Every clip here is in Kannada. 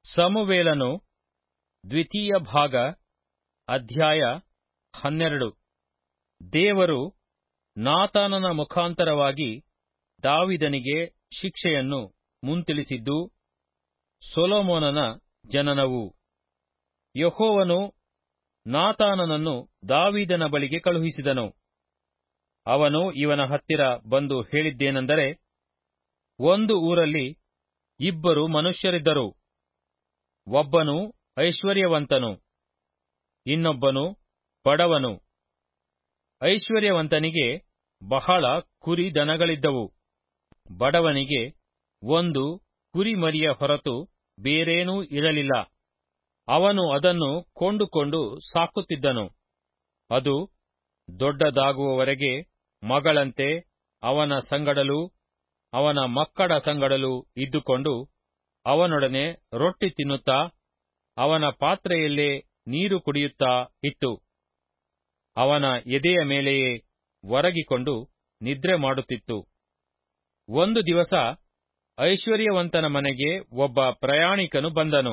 ಸಮುವೇಲನು ದ್ವಿತೀಯ ಭಾಗ ಅಧ್ಯಾಯ ಹನ್ನೆರಡು ದೇವರು ನಾತಾನನ ಮುಖಾಂತರವಾಗಿ ದಾವಿದನಿಗೆ ಶಿಕ್ಷೆಯನ್ನು ಮುಂತಿಳಿಸಿದ್ದು ಸೊಲೊಮೋನನ ಜನನವು ಯೆಹೋವನು ನಾತಾನನನ್ನು ದಾವಿದನ ಬಳಿಗೆ ಕಳುಹಿಸಿದನು ಅವನು ಇವನ ಹತ್ತಿರ ಬಂದು ಹೇಳಿದ್ದೇನೆಂದರೆ ಒಂದು ಊರಲ್ಲಿ ಇಬ್ಬರು ಮನುಷ್ಯರಿದ್ದರು ಒಬ್ಬನು ಐಶ್ವರ್ಯವಂತನು ಇನ್ನೊಬ್ಬನು ಬಡವನು ಐಶ್ವರ್ಯವಂತನಿಗೆ ಬಹಳ ಕುರಿ ದನಗಳಿದ್ದವು ಬಡವನಿಗೆ ಒಂದು ಕುರಿಮರಿಯ ಹೊರತು ಬೇರೇನೂ ಇರಲಿಲ್ಲ ಅವನು ಅದನ್ನು ಕೊಂಡುಕೊಂಡು ಸಾಕುತ್ತಿದ್ದನು ಅದು ದೊಡ್ಡದಾಗುವವರೆಗೆ ಮಗಳಂತೆ ಅವನ ಸಂಗಡಲೂ ಅವನ ಮಕ್ಕಳ ಸಂಗಡಲೂ ಇದ್ದುಕೊಂಡು ಅವನೊಡನೆ ರೊಟ್ಟಿ ತಿನ್ನುತ್ತಾ ಅವನ ಪಾತ್ರೆಯಲ್ಲೇ ನೀರು ಕುಡಿಯುತ್ತಾ ಇತ್ತು ಅವನ ಎದೆಯ ಮೇಲೆಯೇ ಒರಗಿಕೊಂಡು ನಿದ್ರೆ ಮಾಡುತ್ತಿತ್ತು ಒಂದು ದಿವಸ ಐಶ್ವರ್ಯವಂತನ ಮನೆಗೆ ಒಬ್ಬ ಪ್ರಯಾಣಿಕನು ಬಂದನು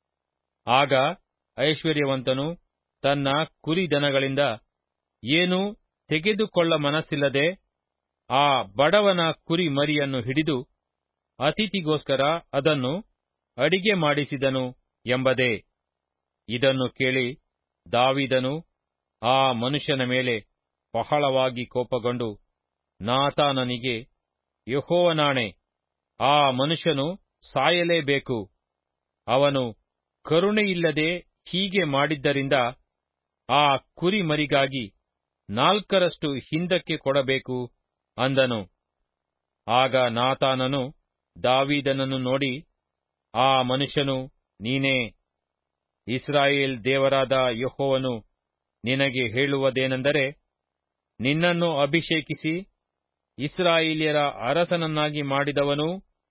ಆಗ ಐಶ್ವರ್ಯವಂತನು ತನ್ನ ಕುರಿದನಗಳಿಂದ ಏನೂ ತೆಗೆದುಕೊಳ್ಳ ಮನಸ್ಸಿಲ್ಲದೆ ಆ ಬಡವನ ಕುರಿ ಮರಿಯನ್ನು ಹಿಡಿದು ಅತಿಥಿಗೋಸ್ಕರ ಅದನ್ನು ಅಡಿಗೆ ಮಾಡಿಸಿದನು ಎಂಬುದೇ ಇದನ್ನು ಕೇಳಿ ದಾವಿದನು ಆ ಮನುಷ್ಯನ ಮೇಲೆ ಬಹಳವಾಗಿ ಕೋಪಗೊಂಡು ನಾತಾನನಿಗೆ ಯೆಹೋವನಾಣೆ ಆ ಮನುಷ್ಯನು ಸಾಯಲೇಬೇಕು ಅವನು ಕರುಣೆಯಿಲ್ಲದೆ ಹೀಗೆ ಮಾಡಿದ್ದರಿಂದ ಆ ಕುರಿಮರಿಗಾಗಿ ನಾಲ್ಕರಷ್ಟು ಹಿಂದಕ್ಕೆ ಕೊಡಬೇಕು ಅಂದನು ಆಗ ನಾತಾನನು ದಾವೀದನನ್ನು ನೋಡಿ ಆ ಮನುಷ್ಯನು ನೀನೇ ಇಸ್ರಾಯೇಲ್ ದೇವರಾದ ಯೆಹೋವನು ನಿನಗೆ ಹೇಳುವುದೇನೆಂದರೆ ನಿನ್ನನ್ನು ಅಭಿಷೇಕಿಸಿ ಇಸ್ರಾಯೇಲ್ಯರ ಅರಸನನ್ನಾಗಿ ಮಾಡಿದವನೂ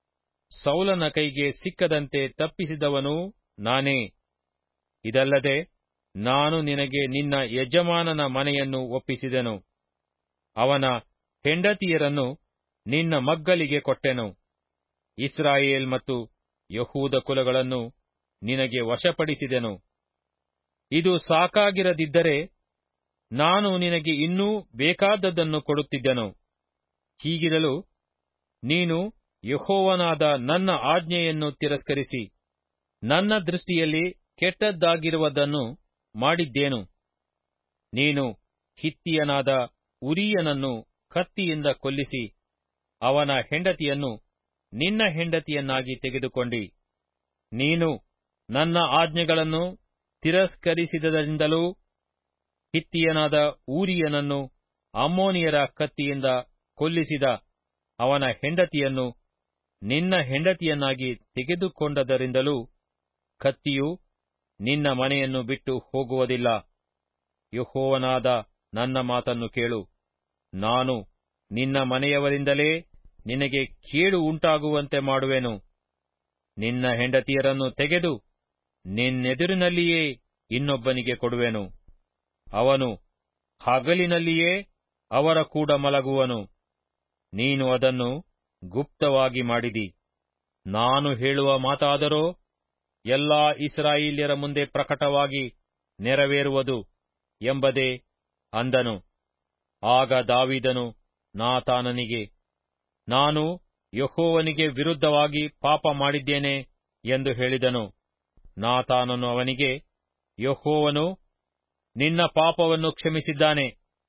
ಸೌಲನ ಕೈಗೆ ಸಿಕ್ಕದಂತೆ ತಪ್ಪಿಸಿದವನೂ ನಾನೇ ಇದಲ್ಲದೆ ನಾನು ನಿನಗೆ ನಿನ್ನ ಯಜಮಾನನ ಮನೆಯನ್ನು ಒಪ್ಪಿಸಿದೆನು ಅವನ ಹೆಂಡತಿಯರನ್ನು ನಿನ್ನ ಮಗ್ಗಲಿಗೆ ಕೊಟ್ಟೆನು ಇಸ್ರಾಯೇಲ್ ಮತ್ತು ಯಹೂದ ಕುಲಗಳನ್ನು ನಿನಗೆ ವಶಪಡಿಸಿದೆನು ಇದು ಸಾಕಾಗಿರದಿದ್ದರೆ ನಾನು ನಿನಗೆ ಇನ್ನೂ ಬೇಕಾದದ್ದನ್ನು ಕೊಡುತ್ತಿದ್ದೆನು ಹೀಗಿರಲು ನೀನು ಯಹೋವನಾದ ನನ್ನ ಆಜ್ಞೆಯನ್ನು ತಿರಸ್ಕರಿಸಿ ನನ್ನ ದೃಷ್ಟಿಯಲ್ಲಿ ಕೆಟ್ಟದ್ದಾಗಿರುವುದನ್ನು ಮಾಡಿದ್ದೇನು ನೀನು ಹಿತ್ತಿಯನಾದ ಉರಿಯನನ್ನು ಕತ್ತಿಯಿಂದ ಕೊಲ್ಲಿಸಿ ಅವನ ಹೆಂಡತಿಯನ್ನು ನಿನ್ನ ಹೆಂಡತಿಯನ್ನಾಗಿ ತೆಗೆದುಕೊಂಡಿ ನೀನು ನನ್ನ ಆಜ್ಞೆಗಳನ್ನು ತಿರಸ್ಕರಿಸಿದರಿಂದಲೂ ಹಿತ್ತಿಯನಾದ ಊರಿಯನನ್ನು ಅಮ್ಮೋನಿಯರ ಕತ್ತಿಯಿಂದ ಕೊಲ್ಲಿಸಿದ ಅವನ ಹೆಂಡತಿಯನ್ನು ನಿನ್ನ ಹೆಂಡತಿಯನ್ನಾಗಿ ತೆಗೆದುಕೊಂಡದರಿಂದಲೂ ಕತ್ತಿಯು ನಿನ್ನ ಮನೆಯನ್ನು ಬಿಟ್ಟು ಹೋಗುವುದಿಲ್ಲ ಯಹೋವನಾದ ನನ್ನ ಮಾತನ್ನು ಕೇಳು ನಾನು ನಿನ್ನ ಮನೆಯವರಿಂದಲೇ ನಿನಗೆ ಕೇಡು ಉಂಟಾಗುವಂತೆ ಮಾಡುವೆನು ನಿನ್ನ ಹೆಂಡತಿಯರನ್ನು ತೆಗೆದು ನಿನ್ನೆದುರಿನಲ್ಲಿಯೇ ಇನ್ನೊಬ್ಬನಿಗೆ ಕೊಡುವೆನು ಅವನು ಹಗಲಿನಲ್ಲಿಯೇ ಅವರ ಕೂಡ ಮಲಗುವನು ನೀನು ಅದನ್ನು ಗುಪ್ತವಾಗಿ ಮಾಡಿದಿ ನಾನು ಹೇಳುವ ಮಾತಾದರೋ ಎಲ್ಲಾ ಇಸ್ರಾಯೇಲ್ಯರ ಮುಂದೆ ಪ್ರಕಟವಾಗಿ ನೆರವೇರುವುದು ಎಂಬುದೇ ಅಂದನು ಆಗ ದಾವಿದನು ನಾತಾನನಿಗೆ ನಾನು ಯಹೋವನಿಗೆ ವಿರುದ್ಧವಾಗಿ ಪಾಪ ಮಾಡಿದ್ದೇನೆ ಎಂದು ಹೇಳಿದನು ನಾತಾನನು ಅವನಿಗೆ ಯಹೋವನು ನಿನ್ನ ಪಾಪವನ್ನು ಕ್ಷಮಿಸಿದ್ದಾನೆ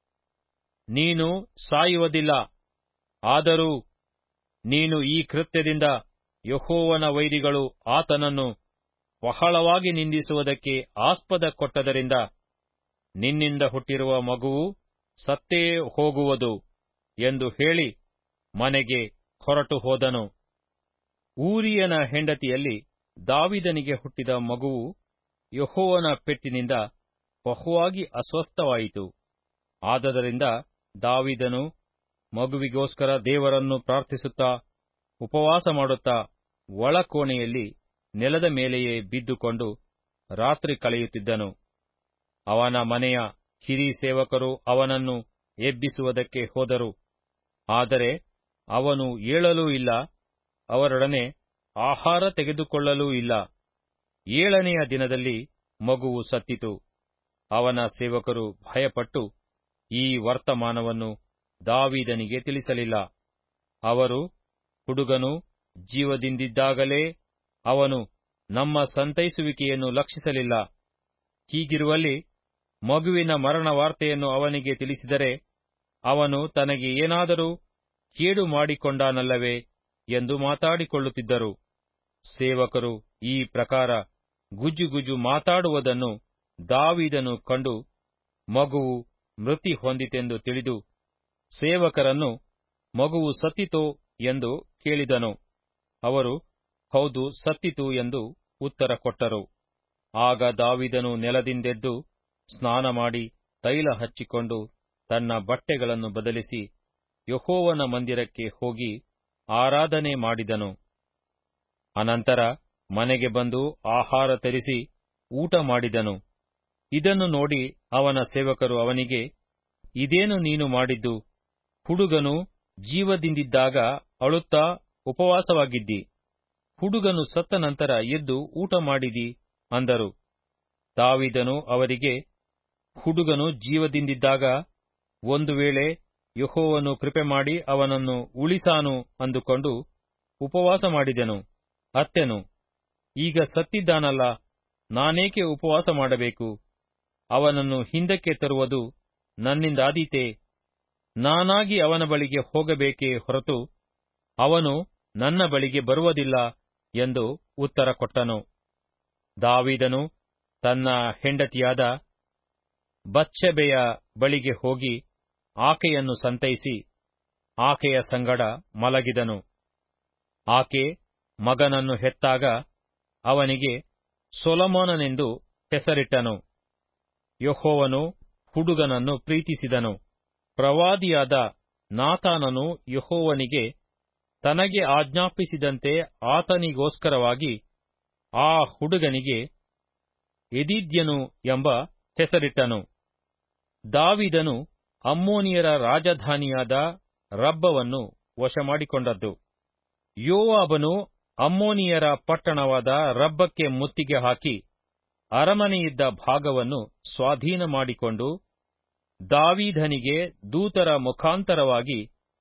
ನೀನು ಸಾಯುವುದಿಲ್ಲ ಆದರೂ ನೀನು ಈ ಕೃತ್ಯದಿಂದ ಯಹೋವನ ವೈರಿಗಳು ಆತನನ್ನು ಬಹಳವಾಗಿ ನಿಂದಿಸುವುದಕ್ಕೆ ಆಸ್ಪದ ಕೊಟ್ಟದರಿಂದ ನಿನ್ನಿಂದ ಹುಟ್ಟಿರುವ ಮಗುವು ಸತ್ತೇ ಹೋಗುವುದು ಎಂದು ಹೇಳಿ ಮನೆಗೆ ಹೊರಟು ಹೋದನು ಊರಿಯನ ಹೆಂಡತಿಯಲ್ಲಿ ದಾವಿದನಿಗೆ ಹುಟ್ಟಿದ ಮಗುವು ಯಹೋವನ ಪೆಟ್ಟಿನಿಂದ ಬಹುವಾಗಿ ಅಸ್ವಸ್ಥವಾಯಿತು ಆದದರಿಂದ ದಾವಿದನು ಮಗುವಿಗೋಸ್ಕರ ದೇವರನ್ನು ಪ್ರಾರ್ಥಿಸುತ್ತಾ ಉಪವಾಸ ಮಾಡುತ್ತಾ ಒಳಕೋಣೆಯಲ್ಲಿ ನೆಲದ ಮೇಲೆಯೇ ಬಿದ್ದುಕೊಂಡು ರಾತ್ರಿ ಕಳೆಯುತ್ತಿದ್ದನು ಅವನ ಮನೆಯ ಹಿರಿ ಸೇವಕರು ಅವನನ್ನು ಎಬ್ಬಿಸುವುದಕ್ಕೆ ಹೋದರು ಆದರೆ ಅವನು ಏಳಲೂ ಇಲ್ಲ ಅವರೊಡನೆ ಆಹಾರ ತೆಗೆದುಕೊಳ್ಳಲೂ ಇಲ್ಲ ಏಳನೆಯ ದಿನದಲ್ಲಿ ಮಗುವು ಸತ್ತಿತು ಅವನ ಸೇವಕರು ಭಯಪಟ್ಟು ಈ ವರ್ತಮಾನವನ್ನು ದಾವೀದನಿಗೆ ತಿಳಿಸಲಿಲ್ಲ ಅವರು ಹುಡುಗನು ಜೀವದಿಂದಿದ್ದಾಗಲೇ ಅವನು ನಮ್ಮ ಸಂತೈಸುವಿಕೆಯನ್ನು ಲಕ್ಷಿಸಲಿಲ್ಲ ಹೀಗಿರುವಲ್ಲಿ ಮಗುವಿನ ಮರಣ ವಾರ್ತೆಯನ್ನು ಅವನಿಗೆ ತಿಳಿಸಿದರೆ ಅವನು ತನಗೆ ಏನಾದರೂ ಕೇಡು ಮಾಡಿಕೊಂಡಾನಲ್ಲವೇ ಎಂದು ಮಾತಾಡಿಕೊಳ್ಳುತ್ತಿದ್ದರು ಸೇವಕರು ಈ ಪ್ರಕಾರ ಗುಜುಗುಜು ಮಾತಾಡುವುದನ್ನು ದಾವೀದನು ಕಂಡು ಮಗುವು ಮೃತಿ ಹೊಂದಿತೆಂದು ತಿಳಿದು ಸೇವಕರನ್ನು ಮಗುವು ಸತ್ತಿತೋ ಎಂದು ಕೇಳಿದನು ಅವರು ಹೌದು ಸತ್ತಿತು ಎಂದು ಉತ್ತರ ಕೊಟ್ಟರು ಆಗ ದಾವಿದನು ನೆಲದಿಂದೆದ್ದು ಸ್ನಾನ ಮಾಡಿ ತೈಲ ಹಚ್ಚಿಕೊಂಡು ತನ್ನ ಬಟ್ಟೆಗಳನ್ನು ಬದಲಿಸಿ ಯಹೋವನ ಮಂದಿರಕ್ಕೆ ಹೋಗಿ ಆರಾಧನೆ ಮಾಡಿದನು ಅನಂತರ ಮನೆಗೆ ಬಂದು ಆಹಾರ ತರಿಸಿ ಊಟ ಮಾಡಿದನು ಇದನ್ನು ನೋಡಿ ಅವನ ಸೇವಕರು ಅವನಿಗೆ ಇದೇನು ನೀನು ಮಾಡಿದ್ದು ಹುಡುಗನು ಜೀವದಿಂದಿದ್ದಾಗ ಅಳುತ್ತಾ ಉಪವಾಸವಾಗಿದ್ದಿ ಹುಡುಗನು ಸತ್ತ ನಂತರ ಎದ್ದು ಊಟ ಮಾಡಿದಿ ಅಂದರು ದಾವಿದನು ಅವರಿಗೆ ಹುಡುಗನು ಜೀವದಿಂದಿದ್ದಾಗ ಒಂದು ವೇಳೆ ಯಹೋವನು ಕೃಪೆ ಮಾಡಿ ಅವನನ್ನು ಉಳಿಸಾನು ಅಂದುಕೊಂಡು ಉಪವಾಸ ಮಾಡಿದೆನು ಅತ್ತೆನು ಈಗ ಸತ್ತಿದ್ದಾನಲ್ಲ ನಾನೇಕೆ ಉಪವಾಸ ಮಾಡಬೇಕು ಅವನನ್ನು ಹಿಂದಕ್ಕೆ ತರುವುದು ನನ್ನಿಂದಾದೀತೆ ನಾನಾಗಿ ಅವನ ಬಳಿಗೆ ಹೋಗಬೇಕೇ ಹೊರತು ಅವನು ನನ್ನ ಬಳಿಗೆ ಬರುವುದಿಲ್ಲ ಎಂದು ಉತ್ತರ ಕೊಟ್ಟನು ದಾವಿದನು ತನ್ನ ಹೆಂಡತಿಯಾದ ಬತ್ಷೆಬೆಯ ಬಳಿಗೆ ಹೋಗಿ ಆಕೆಯನ್ನು ಸಂತೈಸಿ ಆಕೆಯ ಸಂಗಡ ಮಲಗಿದನು ಆಕೆ ಮಗನನ್ನು ಹೆತ್ತಾಗ ಅವನಿಗೆ ಸೊಲಮೋನನೆಂದು ಹೆಸರಿಟ್ಟನು ಯಹೋವನು ಹುಡುಗನನ್ನು ಪ್ರೀತಿಸಿದನು ಪ್ರವಾದಿಯಾದ ನಾತಾನನು ಯಹೋವನಿಗೆ ತನಗೆ ಆಜ್ಞಾಪಿಸಿದಂತೆ ಆತನಿಗೋಸ್ಕರವಾಗಿ ಆ ಹುಡುಗನಿಗೆ ಎದಿದ್ಯನು ಎಂಬ ಹೆಸರಿಟ್ಟನು ದಾವಿದನು ಅಮ್ಮೋನಿಯರ ರಾಜಧಾನಿಯಾದ ರಬ್ಬವನ್ನು ವಶಮಾಡಿಕೊಂಡದ್ದು ಯೋವಾಬನು ಅಮ್ಮೋನಿಯರ ಪಟ್ಟಣವಾದ ರಬ್ಬಕ್ಕೆ ಮುತ್ತಿಗೆ ಹಾಕಿ ಅರಮನೆಯಿದ್ದ ಭಾಗವನ್ನು ಸ್ವಾಧೀನ ಮಾಡಿಕೊಂಡು ದಾವೀದನಿಗೆ ದೂತರ ಮುಖಾಂತರವಾಗಿ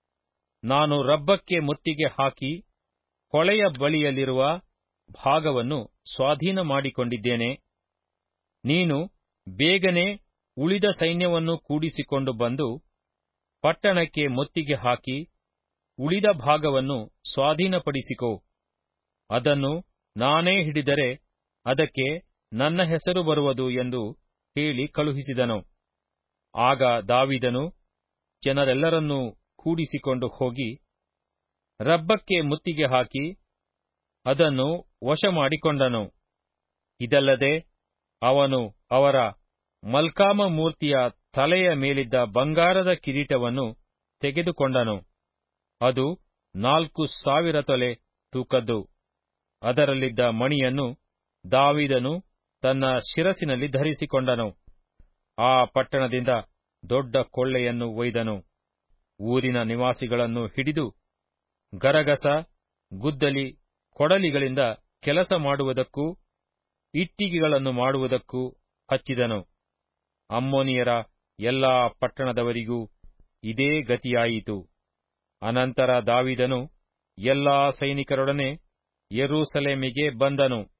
ನಾನು ರಬ್ಬಕ್ಕೆ ಮುತ್ತಿಗೆ ಹಾಕಿ ಹೊಳೆಯ ಬಳಿಯಲ್ಲಿರುವ ಭಾಗವನ್ನು ಸ್ವಾಧೀನ ಮಾಡಿಕೊಂಡಿದ್ದೇನೆ ನೀನು ಬೇಗನೆ ಉಳಿದ ಸೈನ್ಯವನ್ನು ಕೂಡಿಸಿಕೊಂಡು ಬಂದು ಪಟ್ಟಣಕ್ಕೆ ಮುತ್ತಿಗೆ ಹಾಕಿ ಉಳಿದ ಭಾಗವನ್ನು ಸ್ವಾಧೀನಪಡಿಸಿಕೋ ಅದನ್ನು ನಾನೇ ಹಿಡಿದರೆ ಅದಕ್ಕೆ ನನ್ನ ಹೆಸರು ಬರುವುದು ಎಂದು ಹೇಳಿ ಕಳುಹಿಸಿದನು ಆಗ ದಾವಿದನು ಜನರೆಲ್ಲರನ್ನೂ ಕೂಡಿಸಿಕೊಂಡು ಹೋಗಿ ರಬ್ಬಕ್ಕೆ ಮುತ್ತಿಗೆ ಹಾಕಿ ಅದನ್ನು ವಶ ಮಾಡಿಕೊಂಡನು ಇದಲ್ಲದೆ ಅವನು ಅವರ ಮಲ್ಕಾಮ ಮೂರ್ತಿಯ ತಲೆಯ ಮೇಲಿದ್ದ ಬಂಗಾರದ ಕಿರೀಟವನ್ನು ತೆಗೆದುಕೊಂಡನು ಅದು ನಾಲ್ಕು ಸಾವಿರ ತೊಲೆ ತೂಕದ್ದು ಅದರಲ್ಲಿದ್ದ ಮಣಿಯನ್ನು ದಾವಿದನು ತನ್ನ ಶಿರಸಿನಲ್ಲಿ ಧರಿಸಿಕೊಂಡನು ಆ ಪಟ್ಟಣದಿಂದ ದೊಡ್ಡ ಕೊಳ್ಳೆಯನ್ನು ಒಯ್ದನು ಊರಿನ ನಿವಾಸಿಗಳನ್ನು ಹಿಡಿದು ಗರಗಸ ಗುದ್ದಲಿ ಕೊಡಲಿಗಳಿಂದ ಕೆಲಸ ಮಾಡುವುದಕ್ಕೂ ಇಟ್ಟಿಗೆಗಳನ್ನು ಮಾಡುವುದಕ್ಕೂ ಹಚ್ಚಿದನು ಅಮ್ಮೋನಿಯರ ಎಲ್ಲಾ ಪಟ್ಟಣದವರಿಗೂ ಇದೇ ಗತಿಯಾಯಿತು ಅನಂತರ ದಾವಿದನು ಎಲ್ಲಾ ಸೈನಿಕರೊಡನೆ ಯೆರೂಸಲೇಮಿಗೆ ಬಂದನು